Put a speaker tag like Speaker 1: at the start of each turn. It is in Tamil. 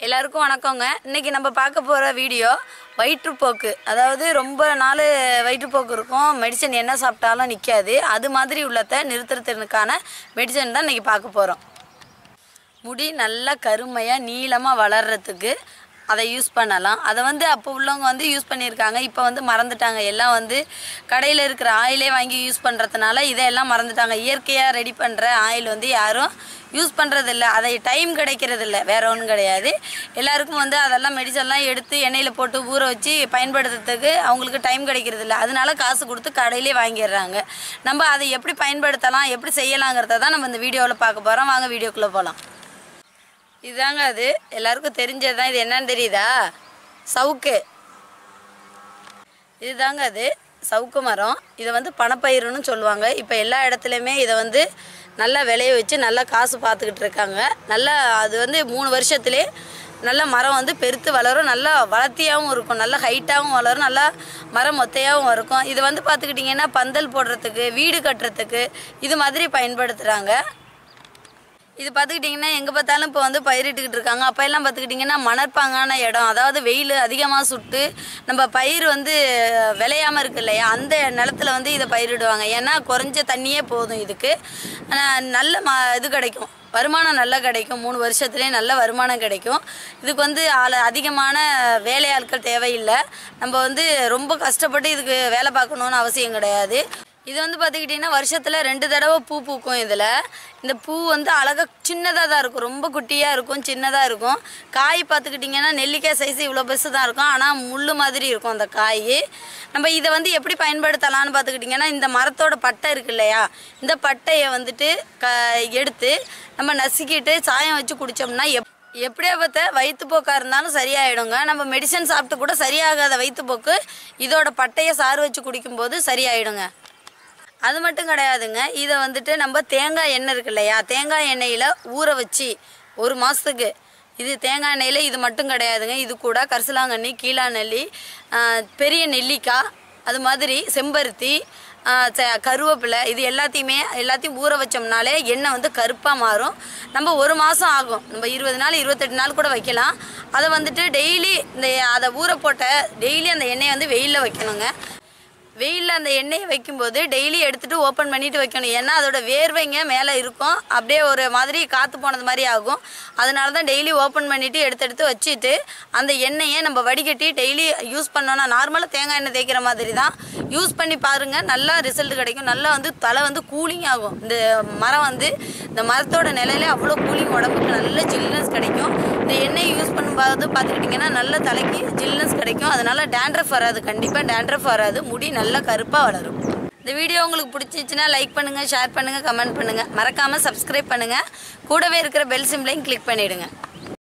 Speaker 1: எல்லாருக்கும் வணக்கங்க இன்னைக்கு நம்ம பார்க்க போகிற வீடியோ வயிற்றுப்போக்கு அதாவது ரொம்ப நாள் வயிற்றுப்போக்கு இருக்கும் மெடிசன் என்ன சாப்பிட்டாலும் நிற்காது அது மாதிரி உள்ளத நிறுத்துறதுக்கான மெடிசன் தான் இன்னைக்கு பார்க்க போகிறோம் முடி நல்லா கருமையாக நீளமாக வளர்றதுக்கு அதை யூஸ் பண்ணலாம் அதை வந்து அப்போ உள்ளவங்க வந்து யூஸ் பண்ணியிருக்காங்க இப்போ வந்து மறந்துட்டாங்க எல்லாம் வந்து கடையில் இருக்கிற ஆயிலே வாங்கி யூஸ் பண்ணுறதுனால இதெல்லாம் மறந்துட்டாங்க இயற்கையாக ரெடி பண்ணுற ஆயில் வந்து யாரும் யூஸ் பண்ணுறதில்ல அதை டைம் கிடைக்கிறதில்ல வேற ஒன்றும் கிடையாது எல்லாருக்கும் வந்து அதெல்லாம் மெடிசன்லாம் எடுத்து எண்ணெயில் போட்டு ஊற வச்சு பயன்படுத்துறதுக்கு அவங்களுக்கு டைம் கிடைக்கிறதில்ல அதனால காசு கொடுத்து கடையிலே வாங்கிடுறாங்க நம்ம அதை எப்படி பயன்படுத்தலாம் எப்படி செய்யலாங்கிறத தான் நம்ம இந்த வீடியோவில் பார்க்க போகிறோம் வாங்க வீடியோக்குள்ளே போகலாம் இதாங்க அது எல்லாருக்கும் தெரிஞ்சது தான் இது என்னன்னு தெரியுதா சவுக்கு இதுதாங்க அது சவுக்கு மரம் இதை வந்து பணப்பயிறுன்னு சொல்லுவாங்க இப்போ எல்லா இடத்துலையுமே இதை வந்து நல்லா விளைய வச்சு நல்லா காசு பார்த்துக்கிட்டு இருக்காங்க நல்லா அது வந்து மூணு வருஷத்துலே நல்ல மரம் வந்து பெருத்து வளரும் நல்லா வளர்த்தியாகவும் இருக்கும் நல்லா ஹைட்டாகவும் வளரும் நல்லா மரம் மொத்தையாகவும் இருக்கும் இது வந்து பார்த்துக்கிட்டிங்கன்னா பந்தல் போடுறதுக்கு வீடு கட்டுறதுக்கு இது மாதிரி பயன்படுத்துகிறாங்க இது பார்த்துக்கிட்டிங்கன்னா எங்கே பார்த்தாலும் இப்போ வந்து பயிரிட்டுக்கிட்டு இருக்காங்க அப்போ எல்லாம் பார்த்துக்கிட்டிங்கன்னா மணற்பாங்கான இடம் அதாவது வெயில் அதிகமாக சுட்டு நம்ம பயிர் வந்து விளையாமல் இருக்கு இல்லையா அந்த நிலத்துல வந்து இதை பயிரிடுவாங்க ஏன்னா குறைஞ்ச தண்ணியே போதும் இதுக்கு ஆனா, நல்ல ம இது கிடைக்கும் வருமானம் நல்லா கிடைக்கும் மூணு வருஷத்துலேயே நல்ல வருமானம் கிடைக்கும் இதுக்கு வந்து ஆள் அதிகமான வேலையாட்கள் தேவையில்லை நம்ம வந்து ரொம்ப கஷ்டப்பட்டு இதுக்கு வேலை பார்க்கணுன்னு அவசியம் கிடையாது இது வந்து பார்த்துக்கிட்டிங்கன்னா வருஷத்தில் ரெண்டு தடவை பூ பூக்கும் இதில் இந்த பூ வந்து அழகாக சின்னதாக தான் இருக்கும் ரொம்ப குட்டியாக இருக்கும் சின்னதாக இருக்கும் காய் பார்த்துக்கிட்டிங்கன்னா நெல்லிக்காய் சைஸ் இவ்வளோ பெருசு தான் இருக்கும் ஆனால் முள் மாதிரி இருக்கும் அந்த காய் நம்ம இதை வந்து எப்படி பயன்படுத்தலாம்னு பார்த்துக்கிட்டிங்கன்னா இந்த மரத்தோட பட்டை இருக்கு இல்லையா இந்த பட்டையை வந்துட்டு க எடுத்து நம்ம நசுக்கிட்டு சாயம் வச்சு குடித்தோம்னா எப் எப்படியா பார்த்த வயிற்றுப்போக்காக இருந்தாலும் சரியாயிடுங்க நம்ம மெடிசன் சாப்பிட்டு கூட சரியாகாத வயிற்றுப்போக்கு இதோட பட்டையை சாறு வச்சு குடிக்கும்போது சரியாயிடுங்க அது மட்டும் கிடையாதுங்க இதை வந்துட்டு நம்ம தேங்காய் எண்ணெய் இருக்கு இல்லையா தேங்காய் எண்ணெயில் ஊற வச்சு ஒரு மாதத்துக்கு இது தேங்காய் எண்ணெயில் இது மட்டும் கிடையாதுங்க இது கூட கரிசலாங்கண்ணி கீழாநெல்லி ஆஹ், பெரிய நெல்லிக்காய் அது மாதிரி செம்பருத்தி ஆஹ், ச- கருவேப்பிலை இது எல்லாத்தையுமே எல்லாத்தையும் ஊற வச்சோம்னாலே எண்ணெய் வந்து கருப்பாக மாறும் நம்ம ஒரு மாதம் ஆகும் நம்ம இருபது நாள் இருபத்தெட்டு நாள் கூட வைக்கலாம் அதை வந்துட்டு டெய்லி இந்த அதை ஊற போட்ட டெய்லி அந்த எண்ணெயை வந்து வெயிலில் வைக்கணுங்க வெயிலில் அந்த எண்ணெயை வைக்கும்போது டெய்லி எடுத்துட்டு ஓப்பன் பண்ணிட்டு வைக்கணும் ஏன்னா அதோட வேர்வைங்க மேலே இருக்கும் அப்படியே ஒரு மாதிரி காற்று போனது மாதிரி ஆகும் அதனால தான் டெய்லி ஓப்பன் பண்ணிட்டு எடுத்து எடுத்து வச்சுட்டு அந்த எண்ணெயை நம்ம வடிகட்டி டெய்லி யூஸ் பண்ணோன்னா நார்மலாக தேங்காய் எண்ணெய் தேய்க்கிற மாதிரி தான் யூஸ் பண்ணி பாருங்கள் நல்லா ரிசல்ட் கிடைக்கும் நல்லா வந்து தலை வந்து கூலிங் ஆகும் இந்த மரம் வந்து இந்த மரத்தோட நிலையில அவ்வளோ கூலிங் உடம்புக்கு நல்ல ஜில்னஸ் கிடைக்கும் இந்த எண்ணெய் யூஸ் பண்ணும்போது பார்த்துக்கிட்டிங்கன்னா நல்ல தலைக்கு ஜில்னஸ் கிடைக்கும் அதனால டேண்ட்ரஃப் வராது கண்டிப்பாக டேண்ட்ரஃப் வராது முடி நல்லா கருப்பாக வளரும் இந்த வீடியோ உங்களுக்கு பிடிச்சிச்சுன்னா லைக் பண்ணுங்கள் ஷேர் பண்ணுங்கள் கமெண்ட் பண்ணுங்கள் மறக்காமல் சப்ஸ்கிரைப் பண்ணுங்கள் கூடவே இருக்கிற பெல் சிம்லையும் கிளிக் பண்ணிவிடுங்க